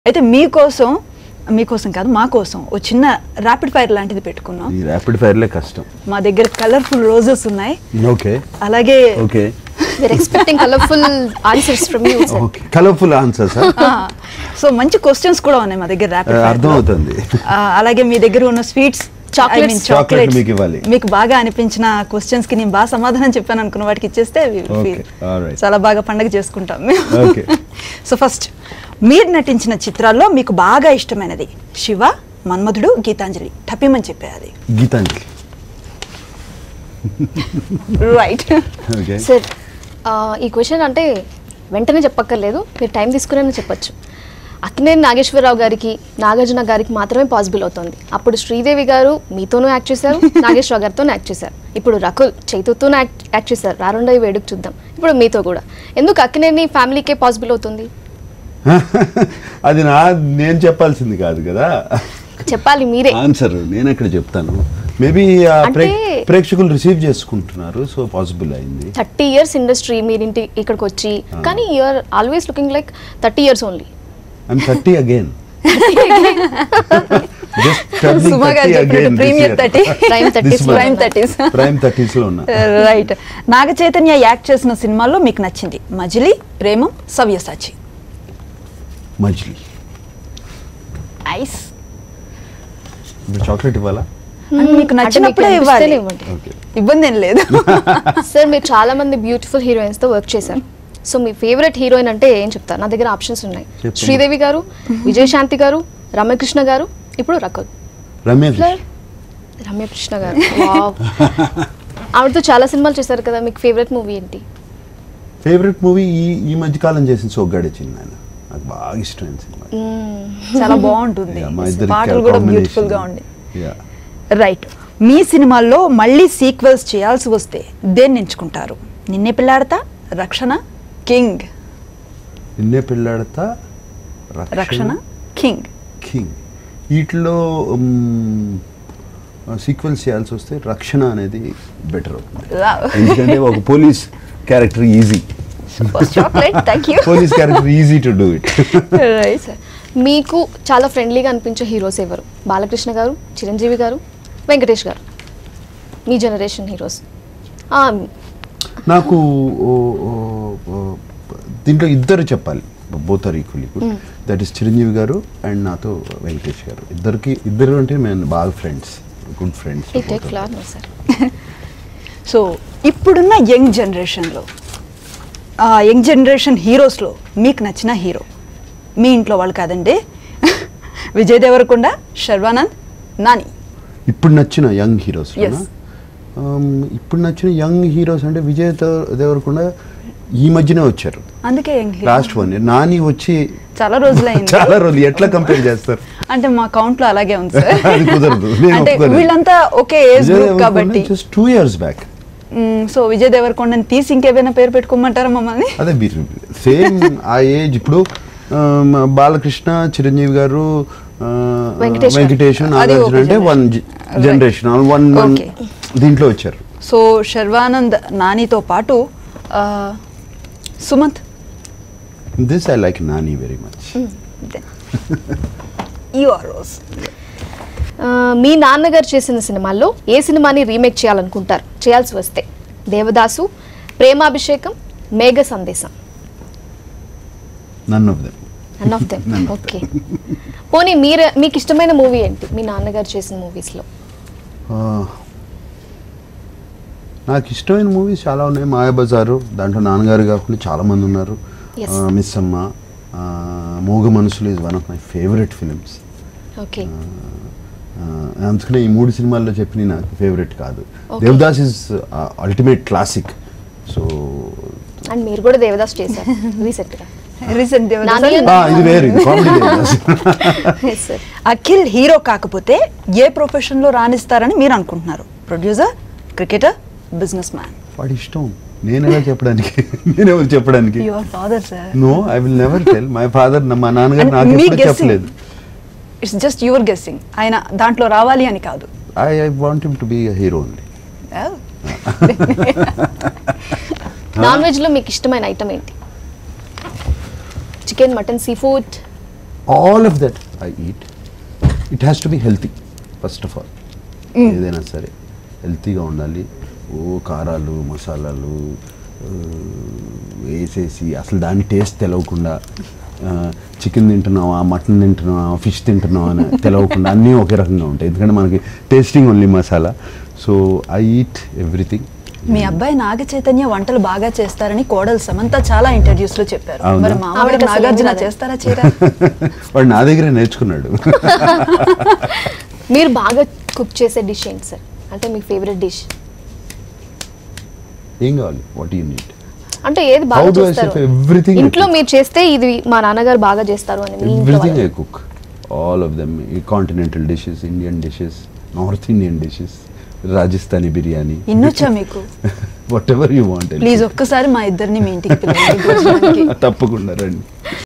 అయితే మీకోసం మీకోసం కాదు మా కోసం ఓ చిన్న ర్యాపిడ్ ఫైర్ లాంటిది పెట్టుకున్నాం ఈ ర్యాపిడ్ ఫైర్లే కష్టం మా దగ్గర కలర్ఫుల్ రోజెస్ ఉన్నాయి ఓకే అలాగే okay We're expecting colorful answers from you, sir. Okay colourful answers so మంచి క్వశ్చన్స్ కూడా ఉన్నాయి మా దగ్గర ర్యాపిడ్ అర్థం అవుతుంది అలాగే మీ దగ్గర ఉన్న స్వీట్స్ Chocolates. Chocolate మీకు ఇవ్వాలి. మీకు బాగా అనిపించిన క్వశ్చన్స్ కి నేను బాగా సమాధానం చెప్పాను అనుకున్న వాటికి ఇచ్చేస్తే we will Okay, feel alright. చాలా బాగా పండగ చేసుకుంటాం Okay. సో ఫస్ట్ మీరు నటించిన చిత్రాల్లో మీకు బాగా ఇష్టమైనది శివ మన్మధుడు గీతాంజలి టపిమని చెప్పేది గీతాంజలి రైట్ ఓకే సార్ ఆ, ఈ క్వశ్చన్ అంటే వెంటనే చెప్పక్కర్లేదు మీరు టైం తీసుకునే చెప్పొచ్చు అక్కినేని నాగేశ్వరరావు గారికి నాగార్జున గారికి మాత్రమే పాసిబుల్ అవుతుంది అప్పుడు శ్రీదేవి గారు మీతోనూ యాక్ట్ చేశారు నాగేశ్వరరావు గారితో యాక్ట్ చేశారు ఇప్పుడు రకుల్ చైతుతోనూ యాక్ట్ యాక్ట్ చేశారు రారుండయి వేడుకు చూద్దాం ఇప్పుడు మీతో కూడా ఎందుకు అక్కినేని ఫ్యామిలీకే పాసిబుల్ అవుతుంది అది నా నేను చెప్పాల్సింది కాదు కదా చెప్పాలి మీరే ఆన్సర్ నేను ఎక్కడ చెప్తాను మేబీ అంటే- ప్రేక్షకులు రిసీవ్ చేసుకుంటున్నారు సో పాసిబుల్ అయింది థర్టీ ఇయర్స్ ఇండస్ట్రీ మీరింటి ఇక్కడికి వచ్చి కానీ you're always looking like thirty years only I'm thirty again Suma garu చెప్పినట్టు ప్రీమియర్ థర్టీ Prime 30s లో ప్రైమ్ థర్టీస్ ప్రైమ్ థర్టీస్ లో ఉన్నా రైట్ నాగ చైతన్య యాక్ట్ చేసిన సినిమాల్లో మీకు నచ్చింది మజిలీ ప్రేమం సవ్యసాచి మజ్లీ ఐస్ ఇప్పుడు చాక్లెట్ ఇవ్వాలా మీకు నచ్చినప్పుడే అంటే మీకు ఇవ్వాలి అనిపిస్తేనే ఇవ్వండి. ఓకే ఇబ్బంది ఏం లేదు సార్ మీరు చాలా మంది బ్యూటిఫుల్ హీరోయిన్స్ తో వర్క్ చేశారు సో మీ ఫేవరెట్ హీరోయిన్ అంటే ఏం చెప్తారు నా దగ్గర ఆప్షన్స్ ఉన్నాయి చెప్పండి. శ్రీదేవి గారు విజయశాంతి గారు రమ్యకృష్ణ గారు ఇప్పుడు రకుల్ రమేష్ రమ్యకృష్ణ గారు వావ్ ఆవిడతో చాలా సినిమాలు చేశారు కదా మీకు ఫేవరెట్ మూవీ ఏంటి ఫేవరెట్ మూవీ ఈ ఈ మధ్య కాలం చేసిన సొగ్గాడే చిన్న ఆయన నాకు బాగా ఇష్టమైన సినిమా చాలా బాగుంటుంది Yeah, మా ఇద్దరి పాటలు కూడా combination. బ్యూటిఫుల్ గా ఉండి Yeah. రైట్ మీ సినిమాల్లో మళ్ళీ సీక్వెల్స్ చేయాల్సి వస్తే దేన్ని ఎంచుకుంటారు నిన్నే పిల్లాడతా రక్షణ కింగ్ నిన్నే పెళ్ళాడతా రక్షణ కింగ్ కింగ్ వీటిలో సీక్వెన్స్ చేయాల్సి వస్తే రక్షణ అనేది బెటర్ అవుతుంది ఎందుకంటే ఒక police character easy chocolate thank you police character easy to do it right sir మీకు చాలా ఫ్రెండ్లీగా అనిపించే హీరోస్ ఎవరు బాలకృష్ణ గారు చిరంజీవి గారు వెంకటేష్ గారు మీ జనరేషన్ హీరోస్ నాకు ఓ- ఓ- ఓ- దీంట్లో ఇద్దరు చెప్పాలి both are equally good that is Chiranjeevi garu and నాతో వెంకటేష్ గారు ఇద్దరికి ఇద్దరు అంటే మేము బాగా ఫ్రెండ్స్ గుడ్ ఫ్రెండ్స్ ఈ take flower no sir so ఇప్పుడున్న యంగ్ జనరేషన్లో ఆ యంగ్ జనరేషన్ హీరోస్లో మీకు నచ్చిన హీరో మీ ఇంట్లో వాళ్ళు కాదండి విజయ్ దేవరకొండ శర్వానంద్ నాని ఇప్పుడు నచ్చిన యంగ్ హీరోస్ Yes. ఇప్పుడు నచ్చిన యంగ్ హీరోస్ అంటే విజయ్ దేవ- దేవరకొండ ఈ మధ్యనే వచ్చారు అందుకే young hero last one Nani వచ్చి చాలా రోజులైంది చాలా రోజులు ఎట్లా కంపేర్ చేస్తారు అంటే మా కౌంట్ లో అలాగే ఉంది సార్ అది కుదరదు నేను అంటే ఒప్పుకోలేను. వీళ్ళంతా ఒకే ఏజ్ గ్రూప్ కాబట్టి just two years back so Vijay దేవరకొండని తీసి ఇంకేమైనా పేరు పెట్టుకోమంటారా మమ్మల్ని అదే మీరు సేమ్ ఆ ఏజ్ ఇప్పుడు ఆ, మ- బాలకృష్ణ చిరంజీవి గారు ఆ, వెంకటేష్ గారు. వెంకటేష్ అది నాగార్జున ఒక అంటే one Right. Generation one one Okay. దీంట్లో వచ్చారు సో శర్వానంద్ నానితో పాటు ఆ, Sumanth this I like Nani very much you are rose మీ నాన్నగారు చేసిన సినిమాల్లో ఏ సినిమాని రీమేక్ చేయాలనుకుంటారు చేయాల్సి వస్తే Devadasu Premabhishekam Megha Sandesam none of them none of them None of okay పోనీ మీరు మీకు ఇష్టమైన మూవీ ఏంటి మీ నాన్నగారు చేసిన మూవీస్లో నాకు ఇష్టమైన మూవీస్ చాలా ఉన్నాయి మాయాబజారు దాంట్లో నాన్నగారు కాకుండా చాలా మంది ఉన్నారు Yes. మిస్ అమ్మ ఆ, Mooga Manasulu is one of my favourite films okay అందుకనే ఈ మూడు సినిమాల్లో చెప్పిన నాకు ఫేవరెట్ కాదు Okay. Devadas is ultimate classic so and మీరు కూడా దేవదాస్ చేశారు రీసెంట్గా రీసెంట్ నాని ఇది వేరు ఇది comedy Devadas sir Akhil hero కాకపోతే ఏ ప్రొఫెషన్ లో రాణిస్తారని మీరు అనుకుంటున్నారు ప్రొడ్యూసర్ క్రికెటర్ బిజినెస్ మ్యాన్ వాడి ఇష్టం నేను ఎలా చెప్పడానికి నేనెవరు చెప్పడానికి your father sir no I will never tell my father మా నాన్నగారు And నాకు మీ ఎప్పుడు guessing. చెప్పలేదు ఇట్స్ జస్ట్ యువర్ గెస్సింగ్ ఆయన దాంట్లో రావాలి అని కాదు I I want him to be hero only non వెజ్లో మీకు ఇష్టమైన ఐటమ్ ఏంటి chicken mutton seafood all of that I eat it has to be healthy first of all ఏదైనా సరే హెల్తీగా ఉండాలి ఓ కారాలు మసాలాలు ఆ, వేసేసి అసలు దాని టేస్ట్ తెలవకుండా చికెన్ తింటున్నావా మటన్ తింటున్నావా ఫిష్ తింటున్నావా అని తెలవకుండా అన్నీ ఒకే రకంగా ఉంటాయి ఎందుకంటే మనకి tasting only masala so I eat everything మీ అబ్బాయి నాగ చైతన్య వంటలు బాగా చేస్తారని కోడలు సమంత చాలా ఇంటర్వ్యూస్ లో చెప్పారు అవునా? మరి మామగారు ఆవిడకి అసలు నాగార్జున ఏం రాదు. చేస్తారా చీర వాడు నా దగ్గరే నేర్చుకున్నాడు మీరు బాగా కుక్ చేసే డిష్ ఏంటి సార్ అంటే మీ ఫేవరెట్ డిష్ ఏం కావాలి వాట్ యూ నీడ్ అంటే ఏది బాగా How do I చేస్తారు say everything I ఇంట్లో cook? మీరు చేస్తే ఇది మా నాన్నగారు బాగా చేస్తారు అని మీ ఇంట్లో ఎవ్రీథింగ్ ఐ వాళ్ళు. Cook all of them continental dishes Indian dishes north Indian dishes Rajasthani biryani ఇన్నొచ్చా మీకు whatever you want please ఒక్కసారి మా ఇద్దరిని మీ ఇంటికి పిలవండి భోజనానికి. తప్పకుండా రండి